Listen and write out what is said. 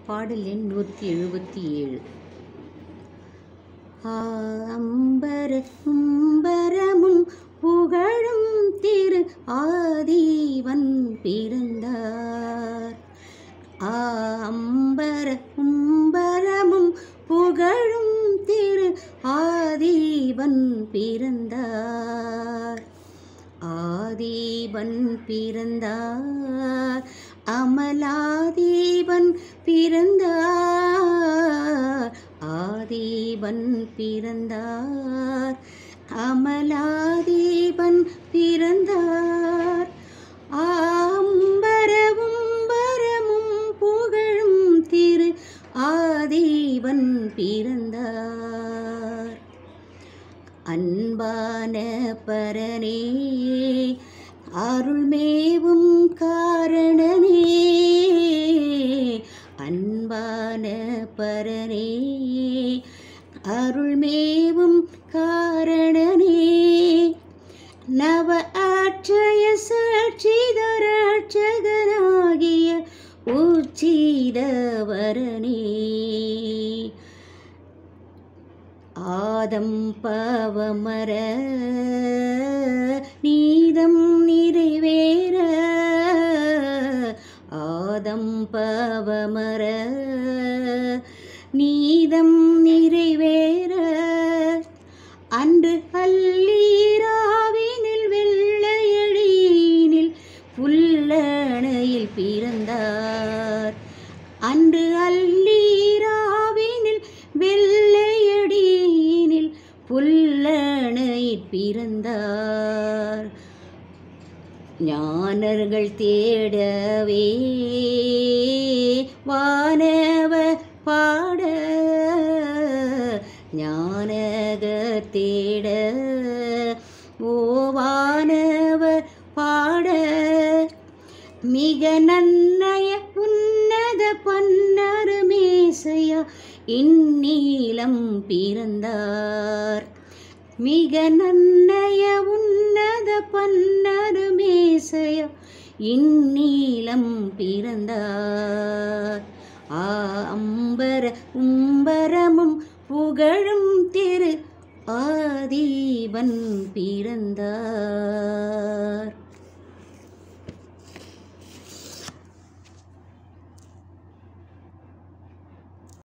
பாடல் எண் நூற்றி எழுபத்தி ஏழு அம்பர கும்பரமும் புகழும் திரு ஆதீவன் பிறந்தார் ஆம்பர கும்பரமும் புகழும் திரு ஆதீவன் பிறந்தார் ஆதீபன் பிறந்தார் அமலாதீபன் பிறந்தார் ஆதீபன் பிறந்தார் அமலாதீபன் பிறந்தார் ஆம்பரவும் பரமும் புகழும் திரு ஆதீபன் பிறந்தார் அன்பான பரனே அருள்மேவும் காரணனே அன்பான பரனே அருள்மேவும் காரணனே நவ ஆட்சய சாட்சிதராட்சகனாகிய உச்சிதவரனே ஆதம் பவமர நீதம் நிறைவேற ஆதம் பவமர நீதம் நிறைவேற அன்று அல்லீராவினில் வெள்ளையடியினில் புல்லணையில் பிறந்தார் அன்று அல்லீராவினில் வெள்ளையடியினில் புல்லணையில் பிறந்தார் ஞானர்கள் தேடவே வானவ பாட ஞானக தேட ஓவானவ பாட மிக நன்னய உன்னத பன்னரு மேசையா இந்நீலம் பிறந்தார் மிக நன்னய உன்னத பன்னரு மேசைய இந்நீலம் பிறந்தார் ஆ அம்பர உம்பரமும் புகழும் திரு ஆதீபன் பிறந்தார்